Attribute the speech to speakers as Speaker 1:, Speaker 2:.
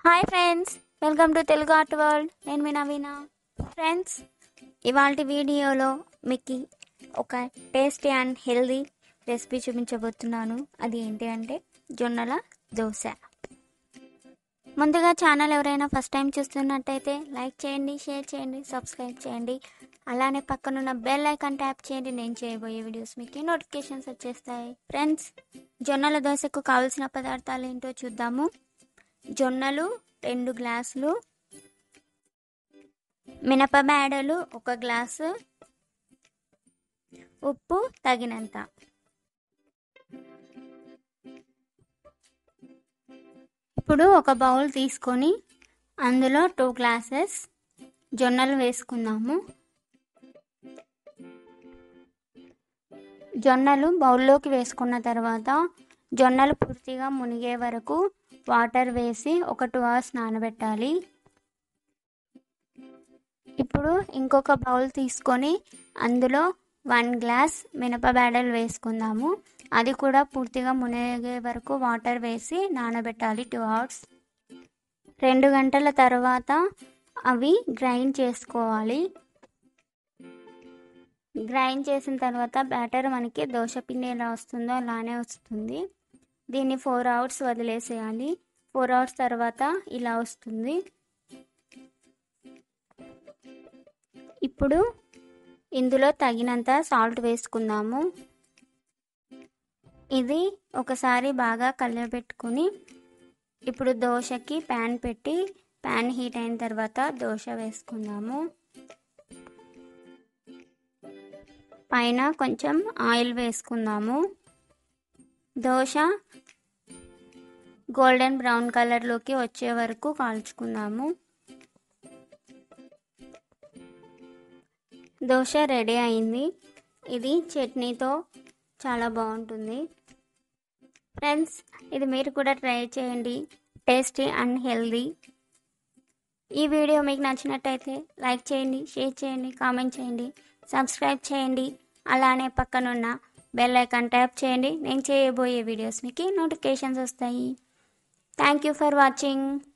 Speaker 1: hi friends welcome to Telugu art world నేను మీ నవీన friends ఇవాళ వీడియోలో మీకు ఒక టేస్టీ అండ్ హెల్దీ రెసిపీ చూపించబోతున్నాను అది ఏంటి అంటే జొన్నల దోశ ముందుగా ఛానల్ ఎవరైనా ఫస్ట్ టైం చూస్తున్నట్టయితే లైక్ చేయండి షేర్ చేయండి సబ్స్క్రైబ్ చేయండి అలానే పక్కనున్న బెల్ ఐకాన్ ట్యాప్ చేయండి నేను చేయబోయే వీడియోస్ మీకు నోటిఫికేషన్స్ వచ్చేస్తాయి ఫ్రెండ్స్ జొన్నల దోశకు కావలసిన పదార్థాలు ఏంటో చూద్దాము జొన్నలు రెండు గ్లాసులు మినప బేడలు ఒక గ్లాసు ఉప్పు తగినంత ఇప్పుడు ఒక బౌల్ తీసుకొని అందులో టూ గ్లాసెస్ జొన్నలు వేసుకుందాము జొన్నలు బౌల్లోకి వేసుకున్న తర్వాత జొన్నలు పూర్తిగా మునిగే వరకు వాటర్ వేసి ఒక టూ అవర్స్ నానబెట్టాలి ఇప్పుడు ఇంకొక బౌల్ తీసుకొని అందులో వన్ గ్లాస్ మినపబేడలు వేసుకుందాము అది కూడా పూర్తిగా మునిగే వరకు వాటర్ వేసి నానబెట్టాలి టూ అవర్స్ రెండు గంటల తర్వాత అవి గ్రైండ్ చేసుకోవాలి గ్రైండ్ చేసిన తర్వాత బ్యాటర్ మనకి దోశ పిండి ఎలా వస్తుందో అలానే వస్తుంది దీన్ని ఫోర్ అవర్స్ వదిలేసేయాలి ఫోర్ అవర్స్ తర్వాత ఇలా వస్తుంది ఇప్పుడు ఇందులో తగినంత సాల్ట్ వేసుకుందాము ఇది ఒకసారి బాగా కలిపెట్టుకుని ఇప్పుడు దోశకి ప్యాన్ పెట్టి ప్యాన్ హీట్ అయిన తర్వాత దోశ వేసుకుందాము పైన కొంచెం ఆయిల్ వేసుకుందాము దోశ గోల్డెన్ బ్రౌన్ కలర్లోకి వచ్చే వరకు కాల్చుకుందాము దోశ రెడీ అయింది ఇది చట్నీతో చాలా బాగుంటుంది ఫ్రెండ్స్ ఇది మీరు కూడా ట్రై చేయండి టేస్టీ అండ్ హెల్దీ ఈ వీడియో మీకు నచ్చినట్టయితే లైక్ చేయండి షేర్ చేయండి కామెంట్ చేయండి సబ్స్క్రైబ్ చేయండి అలానే పక్కనున్న బెల్ ఐకాన్ ట్యాప్ చేయండి నేను చేయబోయే వీడియోస్ మీకు నోటిఫికేషన్స్ వస్తాయి థ్యాంక్ యూ ఫర్ వాచింగ్